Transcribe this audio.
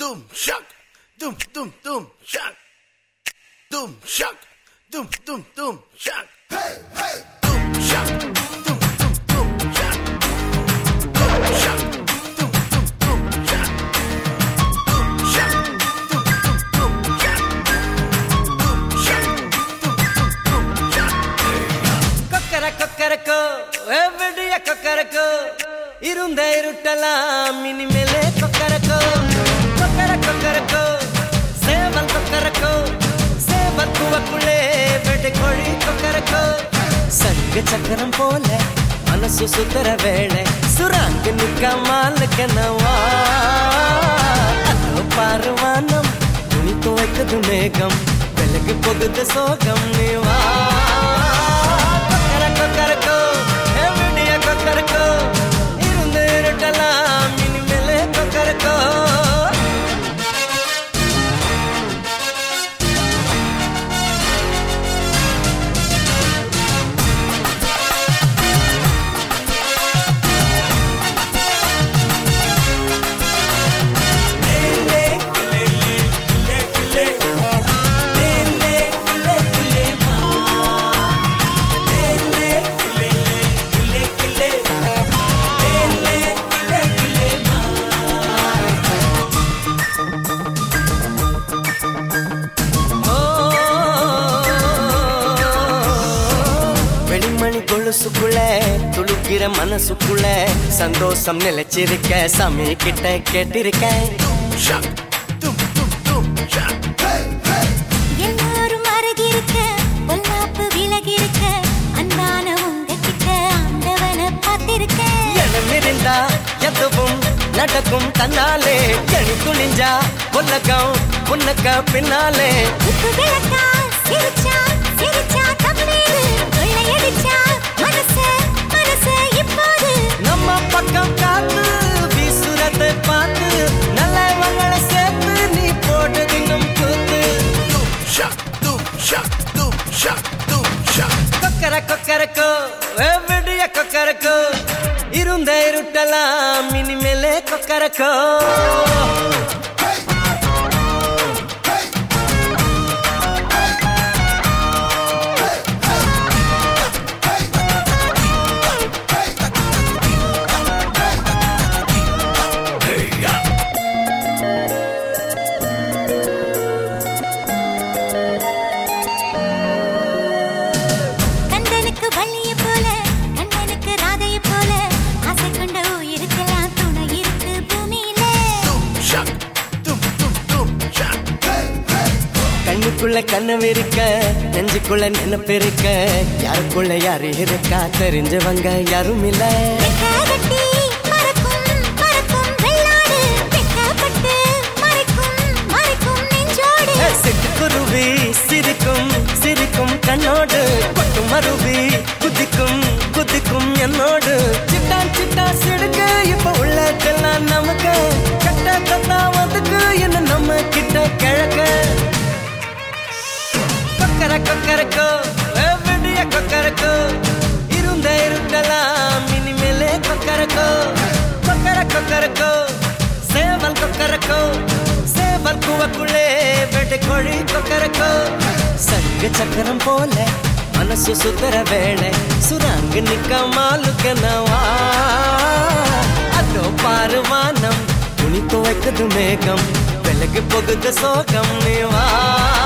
Doom shock. Doom doom doom shock. Doom shock. Doom doom doom shock. Hey hey. Doom shock. Doom doom doom shock. Doom shock. Doom doom doom shock. Doom shock. Doom doom doom shock. Doom shock. Doom doom doom shock. கொக்கர கொக்கரக்கோ எவ்வடிய கொக்கரக்கோ இருந்த இருட்டலாம் இனிமேலே கொக்கரக்கோ கொக்கர கொக்கரக்கோ சேவல் கொக்கரக்கோ சேவல் குவக்குள்ளே வெடி கோழி கொக்கரக்கோ சங்கு சக்கரம் போல மனசு சுத்தர வேளை சுராங்க நிக்கமாலுக்கனவா அதோ பாருவானம் துணி துவைக்குது மேகம் விலகு போகுது சோகம் நீ வா கொக்கர கொக்கரக்கோ எவ்வடிய கொக்கரக்கோ இருந்து இருட்டலாம் இனிமேலே கொக்கரக்கோ வெடிமணி கொலுசுக்குள்ள துளுக்கிற மனசுக்குள்ள சந்தோஷம் நிலைச்சிருக்க சாமி கிட்ட கேட்டிருக்கேன் Shock. Doom doom doom shock. Hey hey. எல்லாரும் அருகிருக்க பொல்லாப்பு விலகிருக்க அன்பான உங்ககிட்ட ஆண்டவனை பார்த்திருக்க எனம் இருந்தா எதுவும் நடக்கும் தன்னாலே எணி துணிஞ்சா உலகம் உனக்க பின்னாலே உப்பு விளக்கா சிரிச்சா சிரிச்சா தம்பேது கொள்ளையடிச்சா மனச மனச இப்போது நம்ம பக்கம் காத்து வீசுறதை பார்த்து நல்லவங்களை சேர்த்து நீ போட்டு தின்னும் கூத்து Doom shock. Doom shock. Doom shock. Doom shock. கொக்கர கொக்கரக்கோ எவ்வடிய கொக்கரக்கோ இருந்த இருட்டலாம் இனிமேலே கொக்கரக்கோ கண்டனுக்கு வள்ளிய போல கண்ணனுக்கு ராதைய போல ஆசை கொண்ட உயிருக்கெல்லாம் துணை இருக்கு பூமியில Doom shock. Doom doom doom shock. Hey hey. கண்ணுக்குள்ள கண்ணு இருக்க நெஞ்சுக்குள்ள நினைப்பு இருக்க யாருக்குள்ள யாரு இருக்கா தெரிஞ்சவங்க யாரும் இல்ல வெட்ககட்டி மறக்கும் மறக்கும் வெள்ளாடு வெட்கப்பட்டு மறைக்கும் மறைக்கும் நெஞ்சோடு சிட்டுக்குருவி சிரிக்கும் சிரிக்கும் கண்ணோடு கொட்டு மருவி குதிக்கும் குதிக்கும் என்னோடு சிட்டா சிட்டா சிடுக்கு இப்ப உள்ளதெல்லாம் நமக்கு கட்ட கத்தா வந்துக்கு என்ன நம்ம கிட்ட கிழக்க கொக்கர கொக்கரக்கோ எவ்வடிய கொக்கரக்கோ இருந்த இருட்டலாம் இனிமேலே கொக்கரக்கோ கொக்கர கொக்கரக்கோ சேவல் கொக்கரக்கோ சேவல் குவக்குள்ளே வெட்டி கோழி கொக்கரக்கோ சங்கு சக்கரம் போல மனசு சுத்தர வேளை சுராங்கு நிக்க மாலுக்கனவா அதோ பாரு வானம் துணி துவைக்குது மேகம் விலகு போகுது சோகம் நீ வா